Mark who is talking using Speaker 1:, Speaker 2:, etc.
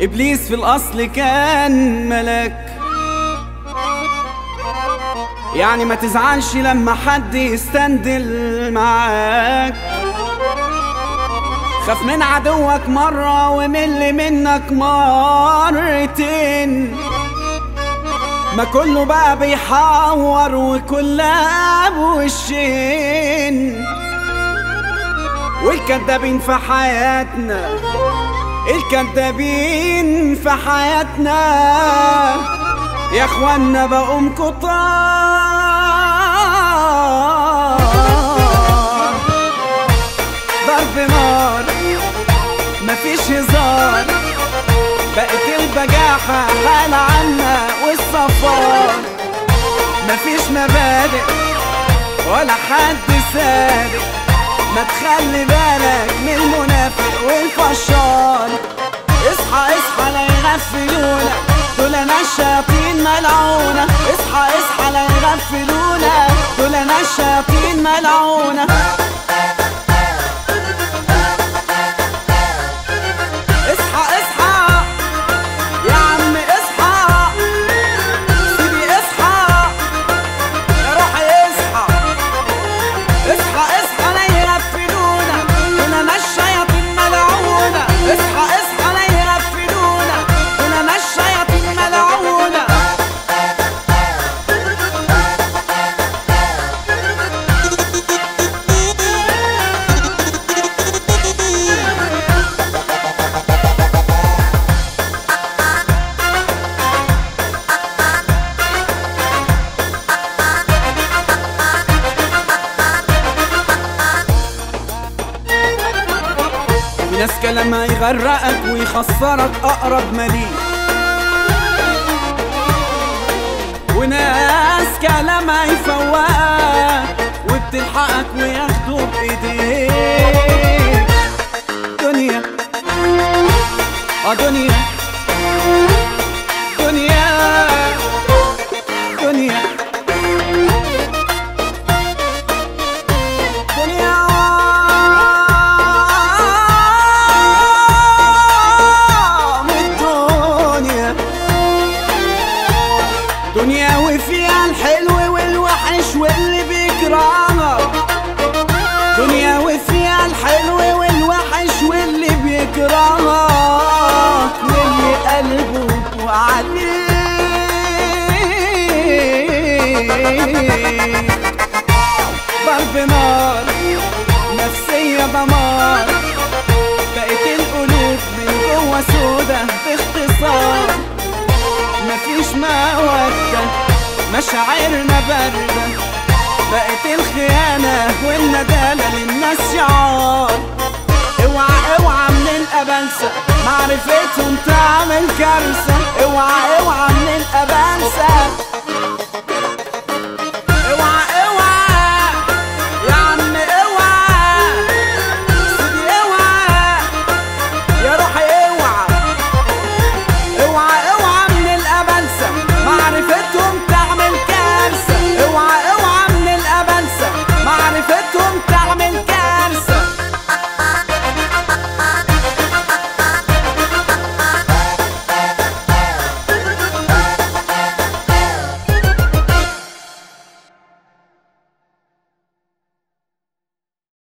Speaker 1: إبليس في الأصل كان ملك يعني ما تزعلش لما حد يستندل معاك خاف من عدوك مرة ومل منك مرتين ما كله بقى بيحور وكلها بوشين والكدابين في حياتنا الكدابين في حياتنا يا اخوانا بقوم كتار ضرب نار مفيش هزار بقت البجاحة حال عنا والصفار مفيش مبادئ ولا حد صادق ما تخلي بالك من المنافق والفشار اصحى اصحى لا يغفلونا دول انا الشياطين ملعونة اصحى اصحى لا يغفلونا دول انا الشياطين ملعونة اصحى اصحى يا عم اصحى سيدي اصحى يا روحي اصحى اصحى اصحى لا يغفلونا دول انا الشياطين ملعونة اصحى اصحى لا يغفلونا دول انا الشياطين ملعونة في ناس كلامها يغرقك ويخسرك اقرب مليك وناس كلامها يفوقك وبتلحقك وياخدوا بايديك دنيا اه دنيا دنيا دنيا دنيا من الدنيا دنيا وفيها الحلو والوحش واللي بيكرهك دنيا وفيها الحلو والوحش واللي بيكرهك واللي قلبه عليك ضرب نار نفسية دمار بقت القلوب من جوه سودا باختصار مفيش مودة مشاعرنا باردة بقت الخيانة والندالة للناس شعار اوعى اوعى من الأبلسة معرفتهم تعمل كارثة